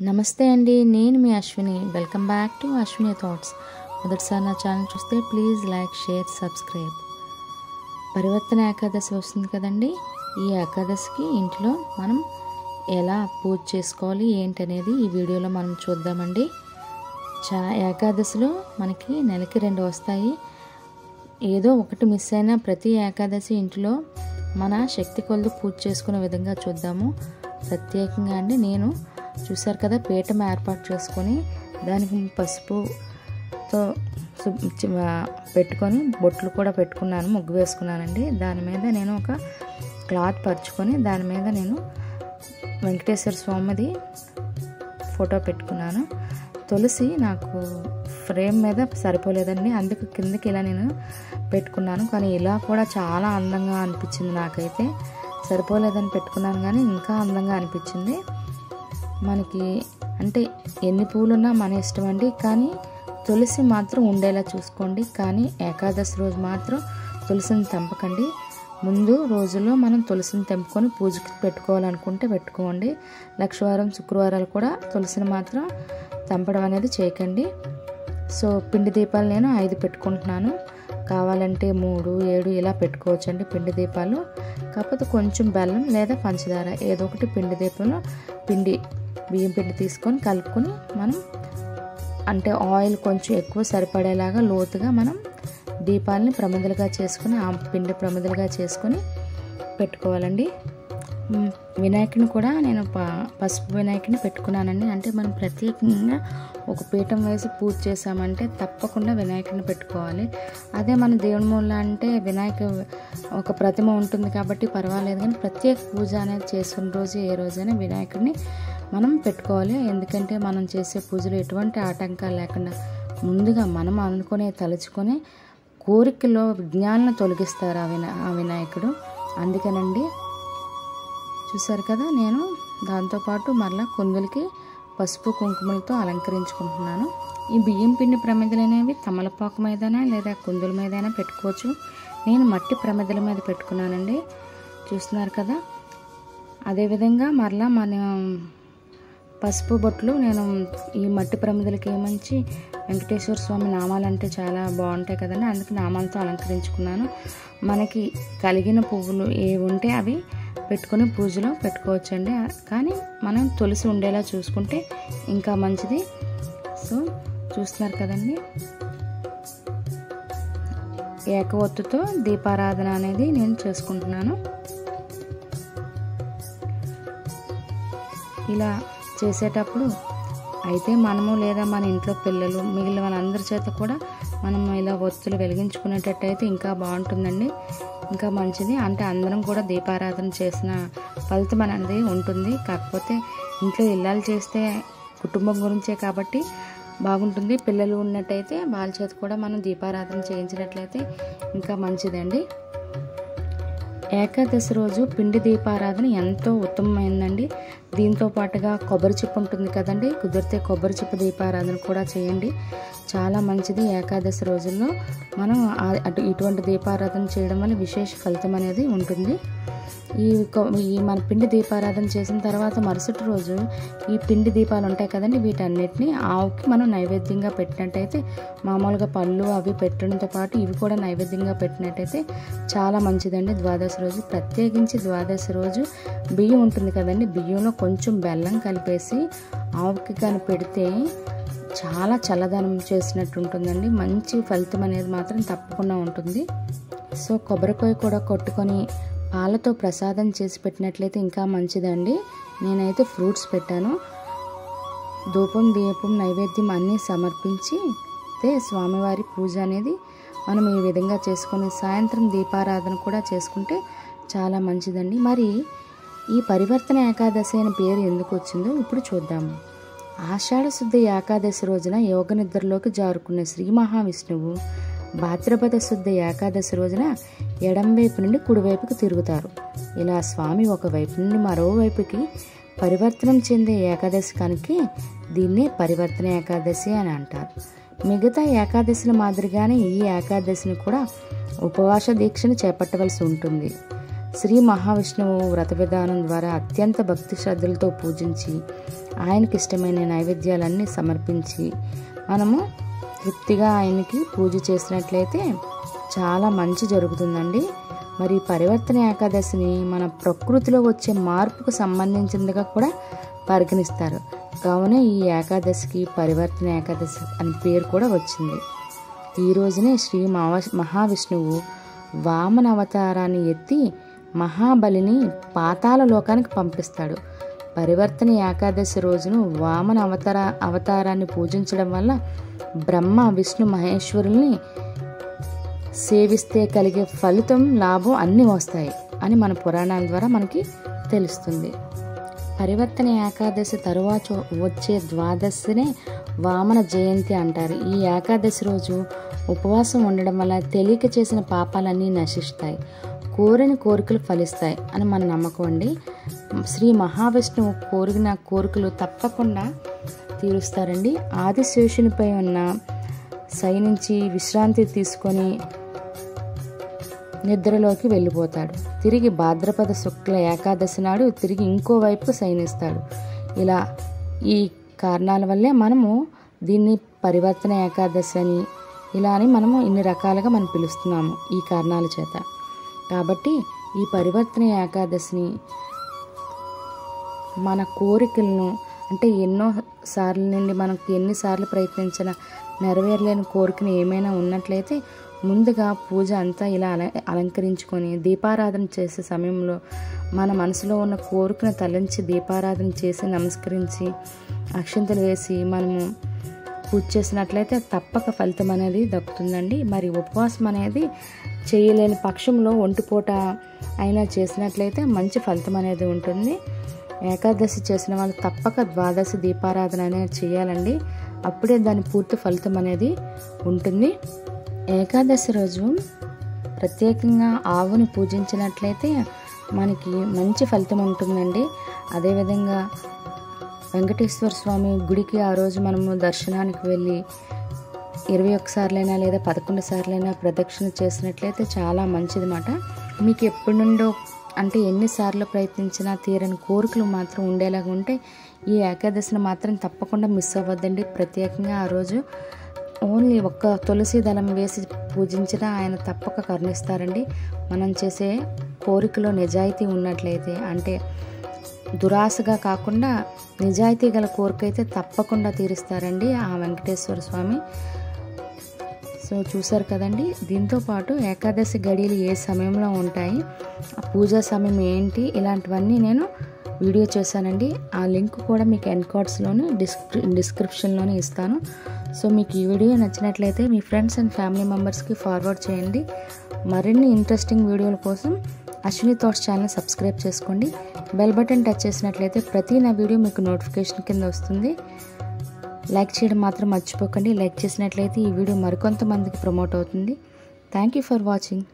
నమస్తే అండి నేను మీ Ashwini welcome back to Ashwini thoughts మొదటిసారి నా ఛానల్ చూస్తే ప్లీజ్ లైక్ షేర్ సబ్స్క్రైబ్ పరివర్తన ఏకాదశి వస్తుంది కదండి ఈ ఏకాదశికి ఇంట్లో మనం ఎలా పూజ చేసుకోవాలి ఏంటనేది ఈ వీడియోలో మనం చూద్దామండి చా ఏకాదశిలో మనకి నెలకి రెండు వస్తాయి ఏదో ఒకటి మిస్ అయినా ప్రతి ఏకాదశి ఇంట్లో మన శక్తి కొలది పూజ చేసుకునే విధంగా చూద్దాము ప్రత్యేకంగా అండి నేను చూసారు కదా పీఠం ఏర్పాటు చేసుకొని దానికి పసుపుతో శుభ్- చి- పెట్టుకొని బొట్లు కూడా పెట్టుకున్నాను ముగ్గు వేసుకున్నానండి దాని మీద నేను ఒక క్లాత్ పరుచుకొని దాని మీద నేను వెంకటేశ్వర స్వామిది ఫోటో పెట్టుకున్నాను తులసి నాకు ఫ్రేమ్ మీద సరిపోలేదండి అందుకు కిందకి ఇలా నేను పెట్టుకున్నాను కానీ ఇలా కూడా చాలా అందంగా అనిపించింది నాకైతే సరిపోలేదని పెట్టుకున్నాను కానీ ఇంకా అందంగా అనిపించింది మనకి అంటే ఎన్ని పూలున్నా మన ఇష్టం అండి కానీ తులసి మాత్రం ఉండేలా చూసుకోండి కానీ ఏకాదశి రోజు మాత్రం తులసిని తెంపకండి ముందు రోజుల్లో మనం తులసిని తెంపుకొని పూజకి పెట్టుకోవాలనుకుంటే పెట్టుకోండి లక్షవారం శుక్రవారాలు కూడా తులసిని మాత్రం తెంపడం అనేది చేయకండి సో పిండి దీపాలు నేను ఐదు పెట్టుకుంటున్నాను కావాలంటే మూడు ఏడు ఇలా పెట్టుకోవచ్చండి పిండి దీపాలు కాకపోతే కొంచెం బెల్లం లేదా పంచదార ఏదో ఒకటి పిండి దీపంలో పిండి బియ్యం పిండి తీసుకొని కలుపుకొని మనం అంటే ఆయిల్ కొంచెం ఎక్కువ సరిపడేలాగా లోతుగా మనం దీపాలని ప్రమిదలుగా చేసుకుని ఆ పిండి ప్రమిదలుగా చేసుకొని పెట్టుకోవాలండి మ్, వినాయకుని కూడా నేను ప- పసుపు వినాయకుని పెట్టుకున్నానండి అంటే మనం ప్రత్యేకంగా ఒక పీఠం వేసి పూజ చేసామంటే తప్పకుండా వినాయకుని పెట్టుకోవాలి అదే మన దేవుని మూల అంటే వినాయక ఒక ప్రతిమ ఉంటుంది కాబట్టి పర్వాలేదు కానీ ప్రత్యేక పూజ అనేది చేసుకున్న రోజు ఏ రోజైనా వినాయకుడిని మనం పెట్టుకోవాలి ఎందుకంటే మనం చేసే పూజలో ఎటువంటి ఆటంకాలు లేకుండా ముందుగా మనం అనుకునే తలుచుకొని కోరికలో విజ్ఞానాలను తొలగిస్తారు ఆ వినా ఆ వినాయకుడు అందుకనండి చూసారు కదా నేను దాంతోపాటు మరలా కుందులకి పసుపు కుంకుమలతో అలంకరించుకుంటున్నాను ఈ బియ్యం పిండి ప్రమిదలు అనేవి తమలపాకు మీదైనా లేదా కుందుల మీదైనా పెట్టుకోవచ్చు నేను మట్టి ప్రమిదల మీద పెట్టుకున్నానండి చూస్తున్నారు కదా అదేవిధంగా మరలా మన పసుపు బొట్లు నేను ఈ మట్టి ప్రమిదలకి ఏమంచి వెంకటేశ్వర స్వామి నామాలంటే చాలా బాగుంటాయి కదండి అందుకే నామాలతో అలంకరించుకున్నాను మనకి కలిగిన పువ్వులు ఏవి ఉంటే అవి పెట్టుకొని పూజలో పెట్టుకోవచ్చండి కానీ మనం తులసి ఉండేలా చూసుకుంటే ఇంకా మంచిది సో చూస్తున్నారు కదండి ఏక ఒత్తుతో దీపారాధన అనేది నేను చేసుకుంటున్నాను ఇలా చేసేటప్పుడు అయితే మనము లేదా మన ఇంట్లో పిల్లలు మిగిలిన వాళ్ళందరి చేత కూడా మనం ఇలా ఒత్తులు వెలిగించుకునేటట్టయితే ఇంకా బాగుంటుందండి ఇంకా మంచిది అంటే అందరం కూడా దీపారాధన చేసిన ఫలితం అనేది ఉంటుంది కాకపోతే ఇంట్లో ఇల్లాలు చేస్తే కుటుంబం గురించే కాబట్టి బాగుంటుంది పిల్లలు ఉన్నట్టయితే వాళ్ళ చేత కూడా మనం దీపారాధన చేయించినట్లయితే ఇంకా మంచిదండి ఏకాదశి రోజు పిండి దీపారాధన ఎంతో ఉత్తమమైందండి దీంతో పాటుగా కొబ్బరి చిప్ప ఉంటుంది కదండి కుదిరితే కొబ్బరి చిప్ప దీపారాధన కూడా చేయండి చాలా మంచిది ఏకాదశి రోజుల్లో మనం ఆ- అటు ఇటువంటి దీపారాధన చేయడం వల్ల విశేష ఫలితం అనేది ఉంటుంది ఈ కొ- ఈ మన పిండి దీపారాధన చేసిన తర్వాత మరుసటి రోజు ఈ పిండి దీపాలు ఉంటాయి కదండి వీటన్నిటిని ఆవుకి మనం నైవేద్యంగా పెట్టినట్టయితే మామూలుగా పళ్ళు అవి పెట్టడంతో పాటు ఇవి కూడా నైవేద్యంగా పెట్టినట్టయితే చాలా మంచిదండి ద్వాదశి రోజు ప్రత్యేకించి ద్వాదశి రోజు బియ్యం ఉంటుంది కదండి బియ్యంలో కొంచెం బెల్లం కలిపేసి ఆవుకి కానీ పెడితే చాలా చల్లదనం చేసినట్టు ఉంటుందండి మంచి ఫలితం అనేది మాత్రం తప్పకుండా ఉంటుంది సో కొబ్బరికాయ కూడా కొట్టుకొని పాలతో ప్రసాదం చేసి పెట్టినట్లయితే ఇంకా మంచిదండి నేనైతే ఫ్రూట్స్ పెట్టాను ధూపం దీపం నైవేద్యం అన్నీ సమర్పించి అయితే స్వామివారి పూజ అనేది మనం ఈ విధంగా చేసుకొని సాయంత్రం దీపారాధన కూడా చేసుకుంటే చాలా మంచిదండి మరి ఈ పరివర్తన ఏకాదశి అనే పేరు ఎందుకు వచ్చిందో ఇప్పుడు చూద్దాము ఆషాఢ శుద్ధ ఏకాదశి రోజున యోగ నిద్రలోకి జారుకున్న శ్రీ మహావిష్ణువు భాద్రపద శుద్ధ ఏకాదశి రోజున ఎడం వైపు నుండి కుడివైపుకి తిరుగుతారు ఇలా స్వామి ఒక వైపు నుండి మరోవైపుకి పరివర్తనం చెందే ఏకాదశి కనుక దీన్నే పరివర్తన ఏకాదశి అని అంటారు మిగతా ఏకాదశిల మాదిరిగానే ఈ ఏకాదశిని కూడా ఉపవాస దీక్షను చేపట్టవలసి ఉంటుంది శ్రీ మహావిష్ణువు వ్రత విధానం ద్వారా అత్యంత భక్తి శ్రద్ధలతో పూజించి ఆయనకి ఇష్టమైన నైవేద్యాలన్నీ సమర్పించి మనము తృప్తిగా ఆయనకి పూజ చేసినట్లయితే చాలా మంచి జరుగుతుందండి మరి పరివర్తన ఏకాదశిని మన ప్రకృతిలో వచ్చే మార్పుకు సంబంధించిందిగా కూడా పరిగణిస్తారు కావున ఈ ఏకాదశికి పరివర్తన ఏకాదశి అని పేరు కూడా వచ్చింది ఈ రోజునే శ్రీ మహా మహావిష్ణువు వామన అవతారాన్ని ఎత్తి మహాబలిని పాతాల లోకానికి పంపిస్తాడు పరివర్తన ఏకాదశి రోజును వామన అవతార అవతారాన్ని పూజించడం వల్ల బ్రహ్మ విష్ణు మహేశ్వరుల్ని సేవిస్తే కలిగే ఫలితం లాభం అన్నీ వస్తాయి అని మన పురాణాల ద్వారా మనకి తెలుస్తుంది పరివర్తన ఏకాదశి తరువాత వచ్చే ద్వాదశినే వామన జయంతి అంటారు ఈ ఏకాదశి రోజు ఉపవాసం ఉండడం వల్ల తెలియక చేసిన పాపాలన్నీ నశిస్తాయి కోరిన కోరికలు ఫలిస్తాయి అని మన నమ్మకం అండి శ్రీ మహావిష్ణువు కోరిన కోరికలు తప్పకుండా తీరుస్తారండి ఆదిశేషునిపై ఉన్న సైనించి విశ్రాంతి తీసుకొని నిద్రలోకి వెళ్ళిపోతాడు తిరిగి భాద్రపద శుక్ల ఏకాదశి నాడు తిరిగి ఇంకో వైపు శయనిస్తాడు ఇలా ఈ కారణాల వల్లే మనము దీన్ని పరివర్తన ఏకాదశి అని ఇలా అని మనము ఇన్ని రకాలుగా మనం పిలుస్తున్నాము ఈ కారణాల చేత కాబట్టి ఈ పరివర్తన ఏకాదశిని మన కోరికలను అంటే ఎన్నో సార్లు నుండి మనకు ఎన్నిసార్లు ప్రయత్నించిన నెరవేరలేని కోరికను ఏమైనా ఉన్నట్లయితే ముందుగా పూజ అంతా ఇలా అల అలంకరించుకొని దీపారాధన చేసే సమయంలో మన మనసులో ఉన్న కోరికను తలంచి దీపారాధన చేసి నమస్కరించి అక్షంతలు వేసి మనము పూజ చేసినట్లయితే తప్పక ఫలితం అనేది దక్కుతుందండి మరి ఉపవాసం అనేది చేయలేని పక్షంలో ఒంటిపూట అయినా చేసినట్లయితే మంచి ఫలితం అనేది ఉంటుంది ఏకాదశి చేసిన వాళ్ళు తప్పక ద్వాదశి దీపారాధన అనేది చేయాలండి అప్పుడే దాని పూర్తి ఫలితం అనేది ఉంటుంది ఏకాదశి రోజు ప్రత్యేకంగా ఆవుని పూజించినట్లయితే మనకి మంచి ఫలితం ఉంటుందండి అదేవిధంగా వెంకటేశ్వర స్వామి గుడికి ఆ రోజు మనము దర్శనానికి వెళ్ళి ఇరవై ఒక్కసార్లైనా లేదా పదకొండు సార్లైనా ప్రదక్షిణ చేసినట్లయితే చాలా మంచిదన్నమాట మీకు ఎప్పటి నుండో అంటే ఎన్నిసార్లు ప్రయత్నించినా తీరని కోరికలు మాత్రం ఉండేలాగా ఉంటే ఈ ఏకాదశిని మాత్రం తప్పకుండా మిస్ అవ్వద్దండి ప్రత్యేకంగా ఆ రోజు ఓన్లీ ఒక్క తులసి దళం వేసి పూజించినా ఆయన తప్పక కరుణిస్తారండి మనం చేసే కోరికలో నిజాయితీ ఉన్నట్లయితే అంటే దురాశగా కాకుండా నిజాయితీ గల కోరిక అయితే తప్పకుండా తీరుస్తారండి ఆ వెంకటేశ్వర స్వామి సో చూసారు కదండి దీంతో పాటు ఏకాదశి గడియలు ఏ సమయంలో ఉంటాయి ఆ పూజా సమయం ఏంటి ఇలాంటివన్నీ నేను వీడియో చేశానండి ఆ లింక్ కూడా మీకు ఎన్ కార్డ్స్లోని డిస్క్రి డిస్క్రిప్షన్లోనే ఇస్తాను సో మీకు ఈ వీడియో నచ్చినట్లయితే మీ ఫ్రెండ్స్ అండ్ ఫ్యామిలీ మెంబర్స్కి ఫార్వర్డ్ చేయండి మరిన్ని ఇంట్రెస్టింగ్ వీడియోల కోసం అశ్విని థాట్స్ ఛానల్ సబ్స్క్రైబ్ చేసుకోండి బెల్ బటన్ టచ్ చేసినట్లయితే ప్రతి నా వీడియో మీకు నోటిఫికేషన్ కింద వస్తుంది లైక్ చేయడం మాత్రం మర్చిపోకండి లైక్ చేసినట్లయితే ఈ వీడియో మరికొంతమందికి ప్రమోట్ అవుతుంది థ్యాంక్ యూ ఫర్ వాచింగ్